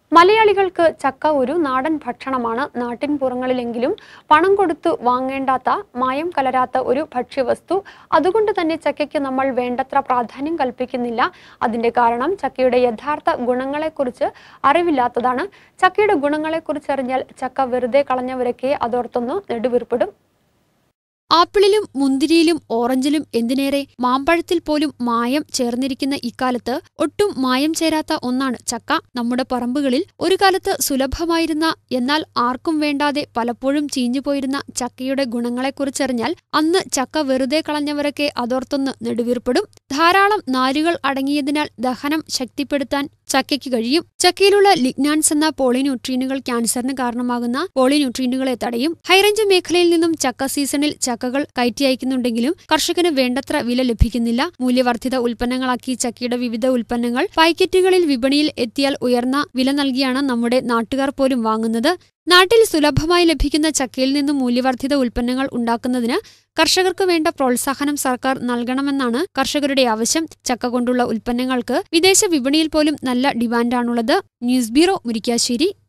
മലയാളികൾക്ക് ചക്ക ഒരു നാടൻ ഭക്ഷണമാണ് നാട്ടിൻപുറങ്ങളിലെങ്കിലും പണം കൊടുത്തു വാങ്ങേണ്ടാത്ത മായം കലരാത്ത ഒരു ഭക്ഷ്യവസ്തു അതുകൊണ്ട് തന്നെ ചക്കയ്ക്ക് നമ്മൾ വേണ്ടത്ര പ്രാധാന്യം കൽപ്പിക്കുന്നില്ല അതിന്റെ കാരണം ചക്കയുടെ യഥാർത്ഥ ഗുണങ്ങളെക്കുറിച്ച് അറിവില്ലാത്തതാണ് ചക്കയുടെ ഗുണങ്ങളെക്കുറിച്ച് അറിഞ്ഞാൽ ചക്ക വെറുതെ കളഞ്ഞവരൊക്കെ അതോർത്തൊന്ന് നെടുവീർപ്പിടും ആപ്പിളിലും മുന്തിരിയിലും ഓറഞ്ചിലും എന്തിനേറെ മാമ്പഴത്തിൽ പോലും മായം ചേർന്നിരിക്കുന്ന ഇക്കാലത്ത് ഒട്ടും മായം ചേരാത്ത ഒന്നാണ് ചക്ക നമ്മുടെ പറമ്പുകളിൽ ഒരു കാലത്ത് സുലഭമായിരുന്ന എന്നാൽ ആർക്കും വേണ്ടാതെ പലപ്പോഴും ചീഞ്ഞുപോയിരുന്ന ചക്കയുടെ ഗുണങ്ങളെക്കുറിച്ചറിഞ്ഞാൽ അന്ന് ചക്ക വെറുതെ കളഞ്ഞവരൊക്കെ അതോർത്തൊന്ന് നെടുവീർപ്പെടും ധാരാളം നാരുകൾ അടങ്ങിയതിനാൽ ദഹനം ശക്തിപ്പെടുത്താൻ ചക്കയ്ക്ക് കഴിയും ചക്കയിലുള്ള ലിഗ്നാൻസ് എന്ന പോളിന്യൂട്രീനുകൾ ക്യാൻസറിന് കാരണമാകുന്ന പോളിന്യൂട്രീനുകളെ തടയും ഹൈറേഞ്ച് മേഖലയിൽ നിന്നും ചക്ക സീസണിൽ ചക്കകൾ കയറ്റി അയക്കുന്നുണ്ടെങ്കിലും കർഷകന് വേണ്ടത്ര വില ലഭിക്കുന്നില്ല മൂല്യവർദ്ധിത ഉൽപ്പന്നങ്ങളാക്കി ചക്കയുടെ വിവിധ ഉൽപ്പന്നങ്ങൾ പാക്കറ്റുകളിൽ വിപണിയിൽ എത്തിയാൽ ഉയർന്ന വില നൽകിയാണ് നമ്മുടെ നാട്ടുകാർ പോലും വാങ്ങുന്നത് നാട്ടിൽ സുലഭമായി ലഭിക്കുന്ന ചക്കയിൽ നിന്നും മൂല്യവർദ്ധിത ഉൽപ്പന്നങ്ങൾ ഉണ്ടാക്കുന്നതിന് കർഷകർക്ക് വേണ്ട പ്രോത്സാഹനം സർക്കാർ നൽകണമെന്നാണ് കർഷകരുടെ ആവശ്യം ചക്ക കൊണ്ടുള്ള ഉൽപ്പന്നങ്ങൾക്ക് വിദേശ വിപണിയിൽ പോലും നല്ല ഡിമാൻഡാണുള്ളത് ന്യൂസ് ബ്യൂറോ മുരിക്കാശ്ശേരി